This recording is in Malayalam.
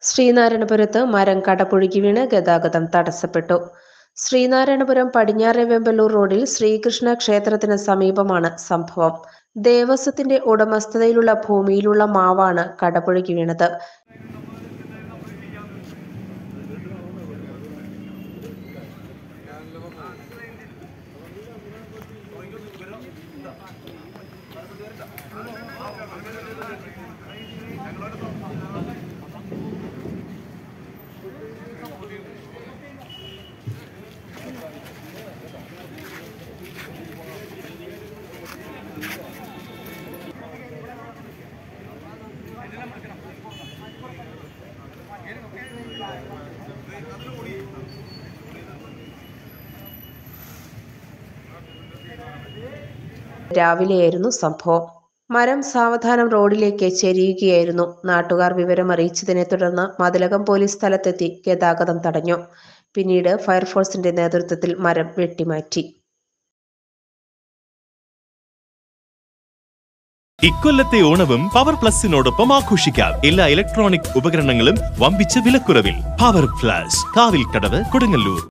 ശ്രീനാരായണപുരത്ത് മരം കടപുഴുകി വീണ് ഗതാഗതം തടസ്സപ്പെട്ടു ശ്രീനാരായണപുരം പടിഞ്ഞാറെ വെമ്പലൂർ റോഡിൽ ശ്രീകൃഷ്ണ ക്ഷേത്രത്തിന് സമീപമാണ് സംഭവം ദേവസ്വത്തിന്റെ ഉടമസ്ഥതയിലുള്ള ഭൂമിയിലുള്ള മാവാണ് കടപുഴുകി വീണത് രാവിലെയായിരുന്നു സംഭവം മരം സാവധാനം റോഡിലേക്ക് ചെരിയുകയായിരുന്നു നാട്ടുകാർ വിവരം അറിയിച്ചതിനെ തുടർന്ന് മതിലകം പോലീസ് സ്ഥലത്തെത്തി ഗതാഗതം തടഞ്ഞു പിന്നീട് ഫയർഫോഴ്സിന്റെ നേതൃത്വത്തിൽ മരം വെട്ടിമാറ്റി ഇക്കൊല്ലത്തെ ഓണവും പവർ പ്ലസിനോടൊപ്പം ആഘോഷിക്കാം എല്ലാ ഇലക്ട്രോണിക് ഉപകരണങ്ങളും വമ്പിച്ച വിലക്കുറവിൽ പവർ പ്ലസ് കാവിൽ കടവ് കൊടുങ്ങല്ലൂർ